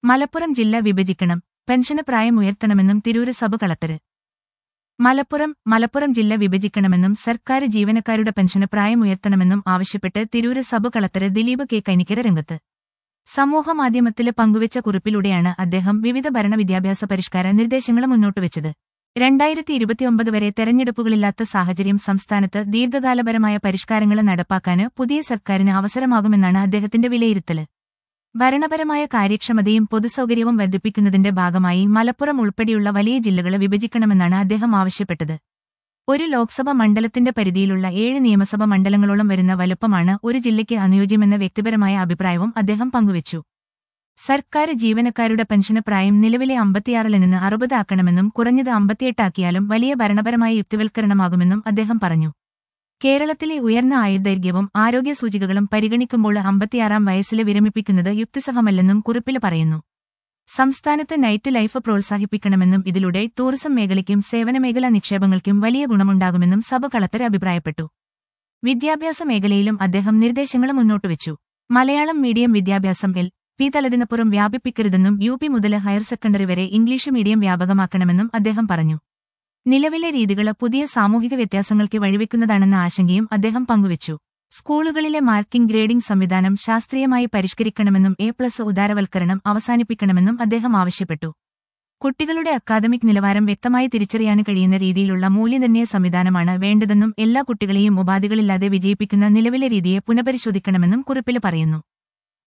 മലപ്പുറം ജില്ല വിഭജിക്കണം പെൻഷന് പ്രായം ഉയർത്തണമെന്നും തിരൂര് സബ് കളക്ടര് മലപ്പുറം മലപ്പുറം ജില്ല വിഭജിക്കണമെന്നും സർക്കാർ ജീവനക്കാരുടെ പെൻഷന് പ്രായം ഉയർത്തണമെന്നും ആവശ്യപ്പെട്ട് Tirur sub collector Dileep K Kainikkara രംഗത്ത് സമൂഹമാധ്യമത്തില് പങ്കുവച്ച കുറിപ്പിലൂടെയാണ് അദ്ദേഹം വിവിധ ഭരണ വിദ്യാഭ്യാസ പരിഷ്കാര നിർദ്ദേശങ്ങൾ മുന്നോട്ടുവച്ചത് രണ്ടായിരത്തി ഇരുപത്തിയൊമ്പത് വരെ തെരഞ്ഞെടുപ്പുകളില്ലാത്ത സാഹചര്യം സംസ്ഥാനത്ത് ദീർഘകാലപരമായ പരിഷ്കാരങ്ങൾ നടപ്പാക്കാന് പുതിയ സർക്കാരിന് അവസരമാകുമെന്നാണ് അദ്ദേഹത്തിന്റെ വിലയിരുത്തല് ഭരണപരമായ കാര്യക്ഷമതയും പൊതുസൗകര്യവും വർദ്ധിപ്പിക്കുന്നതിന്റെ ഭാഗമായി മലപ്പുറം ഉൾപ്പെടെയുള്ള വലിയ ജില്ലകളെ വിഭജിക്കണമെന്നാണ് അദ്ദേഹം ആവശ്യപ്പെട്ടത് ഒരു ലോക്സഭ മണ്ഡലത്തിന്റെ പരിധിയിലുള്ള ഏഴ് നിയമസഭ മണ്ഡലങ്ങളോളം വരുന്ന വലുപ്പമാണ് ഒരു ജില്ലയ്ക്ക് അനുയോജ്യമെന്ന വ്യക്തിപരമായ അഭിപ്രായവും അദ്ദേഹം പങ്കുവച്ചു സർക്കാർ ജീവനക്കാരുടെ പെൻഷന് പ്രായം നിലവിലെ അമ്പത്തിയാറിൽ നിന്ന് അറുപതാക്കണമെന്നും കുറഞ്ഞത് അമ്പത്തിയെട്ടാക്കിയാലും വലിയ ഭരണപരമായ യുക്തിവൽക്കരണമാകുമെന്നും അദ്ദേഹം പറഞ്ഞു കേരളത്തിലെ ഉയർന്ന ആയുർദൈർഘ്യവും ആരോഗ്യ സൂചികകളും പരിഗണിക്കുമ്പോൾ അമ്പത്തിയാറാം വയസ്സില് വിരമിപ്പിക്കുന്നത് യുക്തിസഹമല്ലെന്നും കുറിപ്പിൽ പറയുന്നു സംസ്ഥാനത്ത് നൈറ്റ് ലൈഫ് പ്രോത്സാഹിപ്പിക്കണമെന്നും ഇതിലൂടെ ടൂറിസം മേഖലയ്ക്കും സേവനമേഖലാ നിക്ഷേപങ്ങൾക്കും വലിയ ഗുണമുണ്ടാകുമെന്നും സഭ കളക്ടർ അഭിപ്രായപ്പെട്ടു വിദ്യാഭ്യാസ മേഖലയിലും അദ്ദേഹം നിർദ്ദേശങ്ങൾ മുന്നോട്ടുവച്ചു മലയാളം മീഡിയം വിദ്യാഭ്യാസം എൽ പി തലതിനപ്പുറം വ്യാപിപ്പിക്കരുതെന്നും യു പി മുതൽ ഹയർ സെക്കൻഡറി വരെ ഇംഗ്ലീഷ് മീഡിയം വ്യാപകമാക്കണമെന്നും അദ്ദേഹം പറഞ്ഞു നിലവിലെ രീതികൾ പുതിയ സാമൂഹിക വ്യത്യാസങ്ങൾക്ക് വഴിവെക്കുന്നതാണെന്ന ആശങ്കയും അദ്ദേഹം പങ്കുവച്ചു സ്കൂളുകളിലെ മാർക്കിംഗ് ഗ്രേഡിംഗ് സംവിധാനം ശാസ്ത്രീയമായി പരിഷ്കരിക്കണമെന്നും എ പ്ലസ് ഉദാരവൽക്കരണം അവസാനിപ്പിക്കണമെന്നും അദ്ദേഹം ആവശ്യപ്പെട്ടു കുട്ടികളുടെ അക്കാദമിക് നിലവാരം വ്യക്തമായി തിരിച്ചറിയാൻ കഴിയുന്ന രീതിയിലുള്ള മൂല്യനിർണ്ണയ സംവിധാനമാണ് വേണ്ടതെന്നും എല്ലാ കുട്ടികളെയും ഉപാധികളില്ലാതെ വിജയിപ്പിക്കുന്ന നിലവിലെ രീതിയെ പുനഃപരിശോധിക്കണമെന്നും കുറിപ്പിൽ പറയുന്നു